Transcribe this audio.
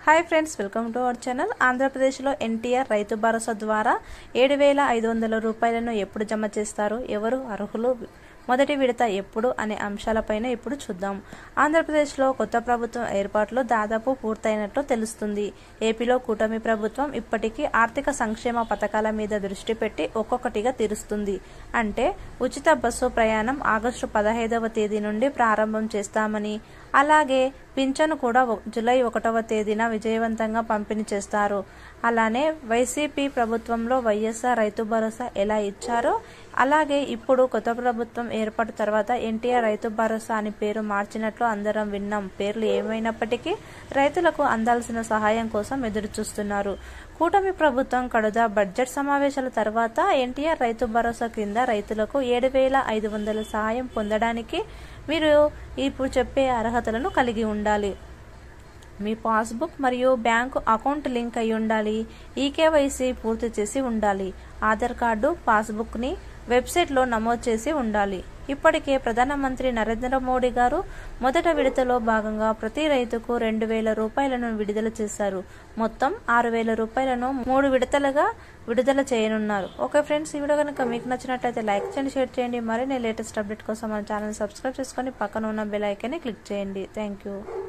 hi friends welcome to our channel ఆంధ్రప్రదేశ్లో ఎన్టీఆర్ రైతు భరోసా ద్వారా ఏడు వేల ఐదు వందల రూపాయలను ఎప్పుడు జమ చేస్తారు ఎవరు అర్హులు మొదటి విడత ఎప్పుడు అనే అంశాలపైన ఇప్పుడు చూద్దాం ఆంధ్రప్రదేశ్లో కొత్త ప్రభుత్వం ఏర్పాట్లు దాదాపు పూర్తయినట్లు తెలుస్తుంది ఏపీలో కూటమి ప్రభుత్వం ఇప్పటికీ ఆర్థిక సంక్షేమ పథకాల మీద దృష్టి పెట్టి ఒక్కొక్కటిగా తీరుస్తుంది అంటే ఉచిత బస్సు ప్రయాణం ఆగస్టు పదహైదవ తేదీ నుండి ప్రారంభం చేస్తామని అలాగే పింఛను కూడా ఒ- జూలై ఒకటవ తేదీన విజయవంతంగా పంపిణీ చేస్తారు అలానే వైసీపీ ప్రభుత్వంలో వైఎస్ఆర్ రైతు భరోసా ఎలా ఇచ్చారో అలాగే ఇప్పుడు కొత్త ప్రభుత్వం ఏర్పాటు తర్వాత ఎన్టీఆర్ రైతు భరోసా అని పేరు మార్చినట్లు అందరం విన్నాం పేర్లు ఏమైనప్పటికీ రైతులకు అందాల్సిన సహాయం కోసం ఎదురు చూస్తున్నారు కూటమి ప్రభుత్వం కడుద బడ్జెట్ సమావేశాల తర్వాత ఎన్టీఆర్ రైతు భరోసా కింద రైతులకు ఏడు వేల ఐదు వందల సహాయం పొందడానికి మీరు ఇప్పుడు చెప్పే అర్హతలను కలిగి ఉండాలి మీ పాస్బుక్ మరియు బ్యాంకు అకౌంట్ లింక్ అయి ఉండాలి ఈకేవైసీ పూర్తి చేసి ఉండాలి ఆధార్ కార్డు పాస్బుక్ని వెబ్సైట్లో నమోదు చేసి ఉండాలి ఇప్పటికే ప్రధానమంత్రి నరేంద్ర మోడీ గారు మొదట విడతలో భాగంగా ప్రతి రైతుకు రెండు వేల రూపాయలను విడుదల చేశారు మొత్తం ఆరు వేల రూపాయలను మూడు విడతలుగా విడుదల చేయనున్నారు ఓకే ఫ్రెండ్స్ ఈ వీడియో కనుక మీకు నచ్చినట్లయితే లైక్ చేయండి షేర్ చేయండి మరిన్ని లేటెస్ట్ అప్డేట్ కోసం మన ఛానల్ సబ్స్క్రైబ్ చేసుకొని పక్కన ఉన్న బెల్ ఐకాన్ని క్లిక్ చేయండి థ్యాంక్ యూ